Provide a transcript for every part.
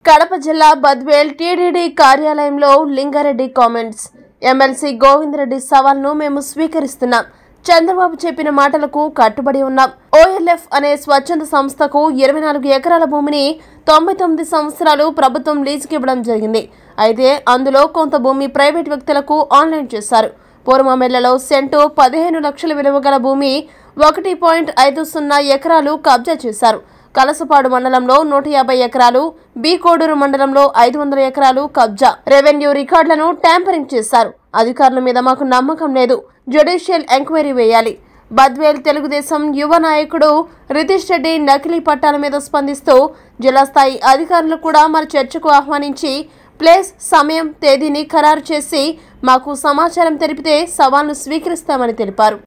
కడప జిల్లా బద్వేల్ టీడీడీ కార్యాలయంలో Lingareddy comments MLC Govindareddy సవాల్ను మేము స్వీకరిస్తున్నాం చంద్రబాబు చెప్పిన మాటలకు కట్టుబడి ఉన్నాం ఓఎల్ఎఫ్ అనే స్వచ్ఛంద సంస్థకు ఇరవై నాలుగు ఎకరాల భూమిని తొంభై తొమ్మిది సంవత్సరాలు ప్రభుత్వం లీజుకి ఇవ్వడం జరిగింది అయితే అందులో కొంత భూమి ప్రైవేట్ వ్యక్తులకు ఆన్లైన్ చేశారు పూర్వమెల్లలో సెంటు పదిహేను లక్షల విలువ గల భూమి ఒకటి పాయింట్ ఐదు సున్నా ఎకరాలు కబ్జా చేశారు కలసపాడు మండలంలో నూట యాభై ఎకరాలు బి కోడూరు మండలంలో ఐదు వందల ఎకరాలు కబ్జా రెవెన్యూ రికార్డులను ట్యాంపరింగ్ చేశారు అధికారుల మీద మాకు నమ్మకం లేదు జ్యుడిషియల్ ఎంక్వైరీ వేయాలి బద్వేల్ తెలుగుదేశం యువ నాయకుడు రితీష్ రెడ్డి నకిలీ పట్టాల మీద స్పందిస్తూ జిల్లా స్థాయి అధికారులు కూడా మన చర్చకు ఆహ్వానించి ప్లేస్ సమయం తేదీని ఖరారు చేసి మాకు సమాచారం తెలిపితే సవాల్ను స్వీకరిస్తామని తెలిపారు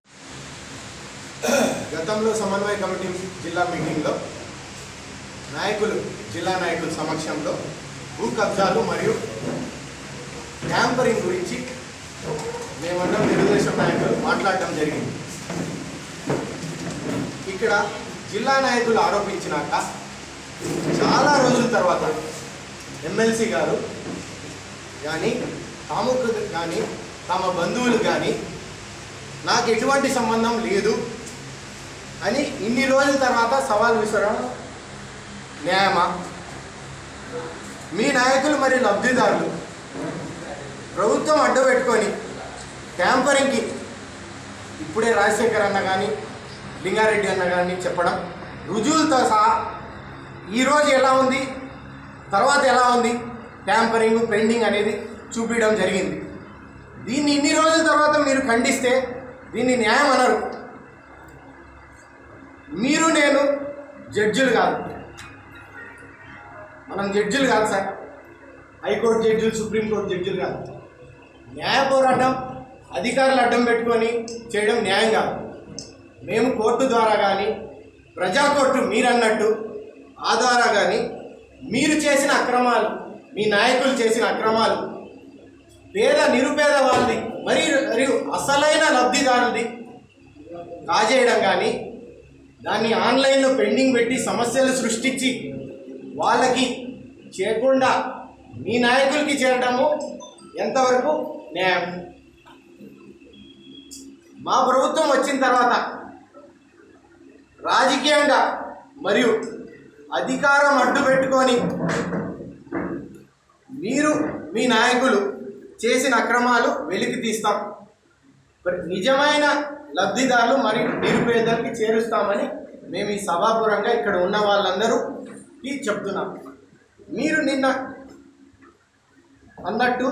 గతంలో సమన్వయ కమిటీ జిల్లా మీటింగ్లో నాయకులు జిల్లా నాయకుల సమక్షంలో భూ కబ్జాలు మరియు ట్యాంపరింగ్ గురించి మేమందరం తెలుగుదేశం నాయకులు మాట్లాడటం జరిగింది ఇక్కడ జిల్లా నాయకులు ఆరోపించినాక చాలా రోజుల తర్వాత ఎమ్మెల్సీ గారు కానీ తాముకు కానీ తమ బంధువులు కానీ నాకు ఎటువంటి సంబంధం లేదు అని ఇన్ని రోజుల తర్వాత సవాల్ విసరడం న్యాయమా మీ నాయకులు మరి లబ్ధిదారులు ప్రభుత్వం అడ్డుపెట్టుకొని ట్యాంపరింగ్కి ఇప్పుడే రాజశేఖర్ అన్న కానీ లింగారెడ్డి అన్న కానీ చెప్పడం రుజువులతో సహా ఈరోజు ఎలా ఉంది తర్వాత ఎలా ఉంది ట్యాంపరింగ్ పెండింగ్ అనేది చూపించడం జరిగింది దీన్ని ఇన్ని రోజుల తర్వాత మీరు ఖండిస్తే దీన్ని న్యాయం అనరు మీరు నేను జడ్జిలు కాదు మనం జడ్జిలు కాదు సార్ హైకోర్టు జడ్జిలు సుప్రీంకోర్టు జడ్జిలు కాదు న్యాయ పోరాటం అధికారులు అడ్డం పెట్టుకొని చేయడం న్యాయం కాదు మేము కోర్టు ద్వారా కానీ ప్రజా కోర్టు మీరన్నట్టు ఆ ద్వారా కానీ మీరు చేసిన అక్రమాలు మీ నాయకులు చేసిన అక్రమాలు పేద నిరుపేద వాళ్ళది మరి మరియు అసలైన లబ్ధిదారులది కాజేయడం కానీ దాన్ని ఆన్లైన్లో పెండింగ్ పెట్టి సమస్యలు సృష్టించి వాళ్ళకి చేయకుండా మీ నాయకులకి చేరడము ఎంతవరకు న్యాయం మా ప్రభుత్వం వచ్చిన తర్వాత రాజకీయంగా మరియు అధికారం అడ్డు పెట్టుకొని మీరు మీ నాయకులు చేసిన అక్రమాలు వెలికి తీస్తాం మరి నిజమైన లబ్ధిదారులు మరియు నిరుపేదలకి చేరుస్తామని మేము ఈ సభాపురంగా ఇక్కడ ఉన్న వాళ్ళందరూ ఈ చెప్తున్నాం మీరు నిన్న అన్నట్టు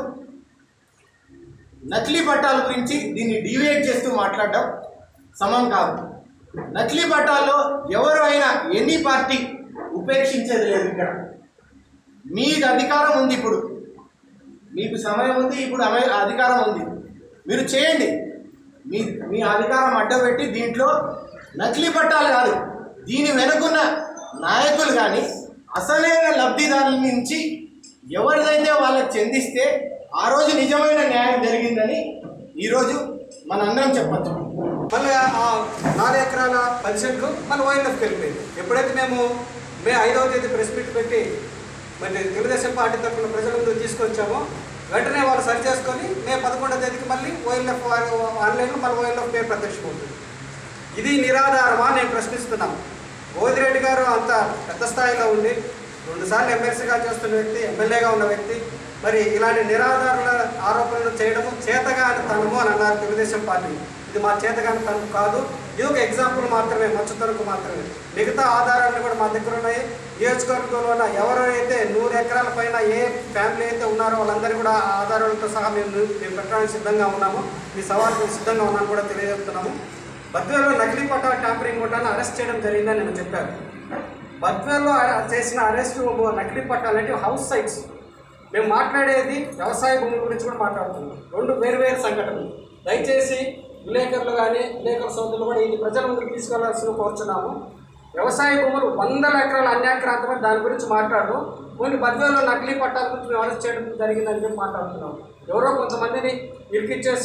నకిలీ పట్టాల గురించి దీన్ని డివేట్ చేస్తూ మాట్లాడడం సమం కాదు నకిలీ పట్టాల్లో ఎవరు అయినా ఎనీ పార్టీ ఉపేక్షించేది లేదు ఇక్కడ మీకు అధికారం ఉంది ఇప్పుడు మీకు సమయం ఉంది ఇప్పుడు అమ- అధికారం ఉంది మీరు చేయండి మీ మీ అధికారం అడ్డబెట్టి దీంట్లో నకిలీ పట్టాలు కాదు దీని వెనుకున్న నాయకులు కానీ అసలైన లబ్ధిదారుల నుంచి ఎవరిదైతే వాళ్ళకి చెందిస్తే ఆ రోజు నిజమైన న్యాయం జరిగిందని ఈరోజు మనందరం చెప్పచ్చు మళ్ళీ ఆ నాలుగు ఎకరాల పది సెంట్లు మళ్ళీ వైఎల్ఎఫ్కి వెళ్ళిపోయింది ఎప్పుడైతే మేము మే ఐదవ తేదీ ప్రెస్ మీట్ పెట్టి మరి తెలుగుదేశం పార్టీ తరఫున ప్రజల ముందు తీసుకొచ్చామో వెంటనే వాళ్ళు సరి చేసుకొని మే పదకొండవ తేదీకి మళ్ళీ ఓఎల్ఎఫ్ ఆన్లైన్లో మళ్ళీ ఓఎల్ఎఫ్ పేరు ప్రత్యక్షమవుతుంది ఇది నిరాధారమా నేను ప్రశ్నిస్తున్నాను గోదిరెడ్డి గారు అంత పెద్ద స్థాయిలో ఉండి రెండుసార్లు ఎమ్మెల్సీగా చేస్తున్న వ్యక్తి ఎమ్మెల్యేగా ఉన్న వ్యక్తి మరి ఇలాంటి నిరాధారుల ఆరోపణలు చేయడము చేతగాని తనము అని అన్నారు తెలుగుదేశం పార్టీ ఇది మా చేతగాని తనము కాదు ఇది ఒక ఎగ్జాంపుల్ మాత్రమే మచ్చుతరకు మాత్రమే మిగతా ఆధారాలు కూడా మా దగ్గర ఉన్నాయి నియోజకవర్గంలో ఉన్న ఎవరైతే నూరు ఎకరాల పైన ఏ ఫ్యామిలీ అయితే ఉన్నారో వాళ్ళందరూ కూడా ఆ ఆధారాలతో సహా మేము మేము పెట్టడానికి సిద్ధంగా ఉన్నాము ఈ సవాల్కి సిద్ధంగా ఉన్నాను కూడా తెలియజేస్తున్నాము బద్వేలో నకిలీ పట్టాల ట్యాంపరింగ్ కొట్టాన్ని అరెస్ట్ చేయడం జరిగిందని నేను చెప్పాను బద్వేలో అర- చేసిన అరెస్ట్ నకిలీ పట్టాలు అంటే హౌస్ సైట్స్ మేము మాట్లాడేది వ్యవసాయ భూముల గురించి కూడా మాట్లాడుతున్నాం రెండు వేరు వేరు సంఘటనలు దయచేసి విలేకరులు కానీ విలేకరుల సోదరులు కూడా ఇది ప్రజల ముందుకు తీసుకెళ్లాల్సిన కోరుచున్నాము వ్యవసాయ భూములు వందల ఎకరాల అన్యాక్రాంతమైన దాని గురించి మాట్లాడు కొన్ని బద్వేలో నకిలీ పట్టాల గురించి మేము అరెస్ట్ చేయడం జరిగిందని చెప్పి మాట్లాడుతున్నాం ఎవరో కొంతమందిని ఇరికిచ్చేసి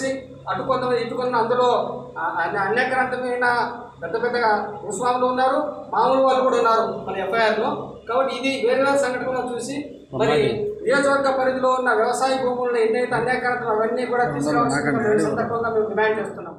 అటు కొంతమంది ఇటు కొంత అందులో ఆ, అన్ని అన్యక్రాంతమైన పెద్ద పెద్దగా భూస్వాములు ఉన్నారు మామూలు వాళ్ళు కూడా ఉన్నారు మన ఎఫ్ఐఆర్లో కాబట్టి ఇది వేరే వేరే సంఘటనలో చూసి మరి నియోజకవర్గ పరిధిలో ఉన్న వ్యవసాయ భూములను ఎన్నైతే అన్యాకరణలు అవన్నీ కూడా తీసుకురావాల్సిన సందర్భంగా మేము డిమాండ్ చేస్తున్నాం